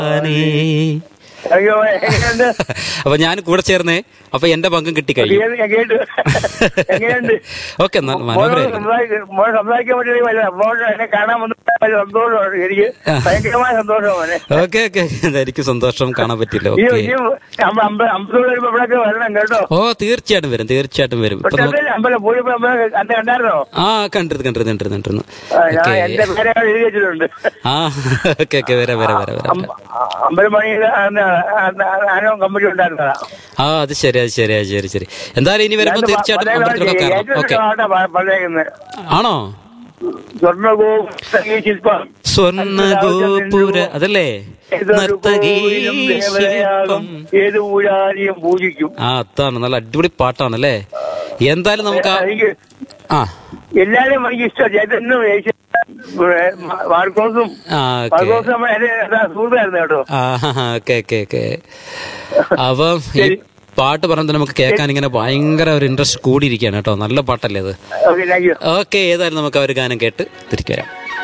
അയ്യോ എങ്ങനെയുണ്ട് അപ്പൊ ഞാൻ കൂടെ ചേർന്നേ അപ്പൊ എന്റെ പങ്കും കിട്ടിക്കഴിഞ്ഞു കേട്ട് ഞാൻ കേട്ടു എങ്ങനെയുണ്ട് ഓക്കെ മോനോട് മനോഹരമായിരുന്നു സംസാരിക്ക- മോനെ സംസാരിക്കാൻ പറ്റില്ല വല്ല മോനെ എന്നെ കാണാൻ വന്ന വലിയ സന്തോഷമാണ് എനിക്ക് ഭയങ്കരമായ സന്തോഷമാണ് മോനെ ഓക്കെ ഓക്കെ എനിക്ക് സന്തോഷം കാണാൻ പറ്റില്ല ഈ ഓക്കെ ഈ അമ്പ- അമ്പ- അമ്പലത്തിൽ വരുമ്പോ ഇവിടെയൊക്കെ വരണം കേട്ടോ ഓ തീർച്ചയായിട്ടും വരും തീർച്ചയായിട്ടും വരും ഇപ്പൊ നമുക്ക് ഒറ്റ അമ്പലം പോയപ്പോ അമ്പലം അന്ന് കണ്ടായിരുന്നോ ആ കണ്ടിരുന്നു കണ്ടിരുന്നു കണ്ടിരുന്നു കണ്ടിരുന്നു ആ, ഞാൻ ഓക്കെ എന്റെ പേരെ എഴുതി വെച്ചിട്ടുണ്ട് ആ ഓക്കെ ഓക്കെ വരാം വരാം വരാം വരാം അമ്പ- അമ്പലം പണിയിൽ ആനോ കമ്മിറ്റി ഉണ്ടായിരുന്നതാ ആ അത് ശരി അത് ശരി അത് ശരി ശരി എന്തായാലും ഇനി വരുമ്പോ തീർച്ചയായിട്ടും അമ്പലത്തിലൊക്കെ കയറണം ഓക്കെ പറഞ്ഞേക്കുന്നത് ആണോ സ്വർണ്ണഗോപുര ശില്പം സ്വർണ്ണ ഗോപുര അതല്ലേ ഏതൊരു നർത്തകീ കോവിലും ദേവതയാകും ശില്പം ഏത് പൂജാരിയും പൂജിക്കും ആ അതാണ് നല്ല അടിപൊളി പാട്ടാണല്ലേ എന്തായാലും നമുക്ക് ആ- എനിക്ക് ആ എല്ലാരും എനിക്ക് ഇഷ്ടം ചേട്ടനും മാർക്കോസും ആ ഓക്കെ മാർക്കോസും നമ്മുടെ എന്റെ സുഹൃത്തായിരുന്നു കേട്ടോ ആ ഓക്കെ ഓക്കെ ഓക്കെ അപ്പം ഈ പാട്ട് പറഞ്ഞത് നമുക്ക് കേൾക്കാൻ ഇങ്ങനെ ഭയങ്കര ഒരു ഇൻട്രസ്റ്റ് കൂടിയിരിക്കുകയാണ് കേട്ടോ നല്ല പാട്ടല്ലേ അത് ഓക്കെ താങ്ക് യു ഓക്കെ ഏതായാലും നമുക്ക് ആ ഒരു ഗാനം കേട്ട് തിരിച്ചു വരാം